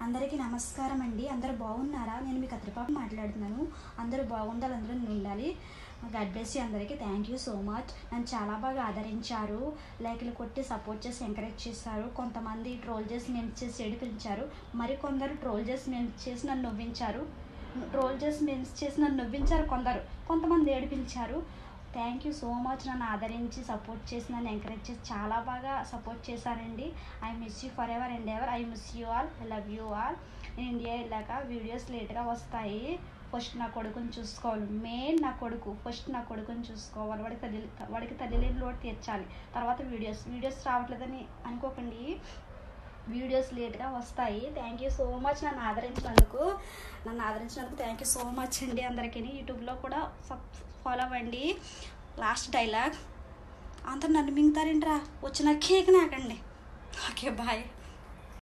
అందరికీ నమస్కారం అండి అందరూ బాగున్నారా నేను మీకు అత్రిపాపు మాట్లాడుతున్నాను అందరూ బాగుండాలి అందరూ ఉండాలి గడ్ బ్లెస్ యూ అందరికీ థ్యాంక్ యూ సో మచ్ నన్ను చాలా బాగా ఆదరించారు లైక్లు కొట్టి సపోర్ట్ చేసి ఎంకరేజ్ చేశారు కొంతమంది ట్రోల్ చేసి మేము చేసి ఏడిపించారు మరి కొందరు ట్రోల్ చేసి మేము చేసి నన్ను నవ్వించారు ట్రోల్ చేసి మేము చేసి నన్ను నవ్వించారు కొందరు కొంతమంది ఏడిపించారు థ్యాంక్ యూ సో మచ్ నన్ను ఆదరించి సపోర్ట్ చేసి నన్ను ఎంకరేజ్ చేసి చాలా బాగా సపోర్ట్ చేశారండి I miss you for ever and ever I miss you all I love you all నేను ఇండియా వెళ్ళాక వీడియోస్ లేట్గా వస్తాయి ఫస్ట్ నా కొడుకుని చూసుకోవాలి మెయిన్ నా కొడుకు ఫస్ట్ నా కొడుకుని చూసుకోవాలి వాడికి తల్లి వాడికి తల్లి లేని లోటు తీర్చాలి తర్వాత వీడియోస్ వీడియోస్ రావట్లేదని అనుకోకండి వీడియోస్ లేట్గా వస్తాయి థ్యాంక్ యూ సో మచ్ నన్ను ఆదరించినందుకు నన్ను ఆదరించినందుకు థ్యాంక్ యూ సో మచ్ అండి అందరికీ యూట్యూబ్లో కూడా సబ్ ఫాలో అవ్వండి లాస్ట్ డైలాగ్ అందరు నన్ను మింగుతారేంట్రా వచ్చిన కేక్ నాకండి ఓకే బాయ్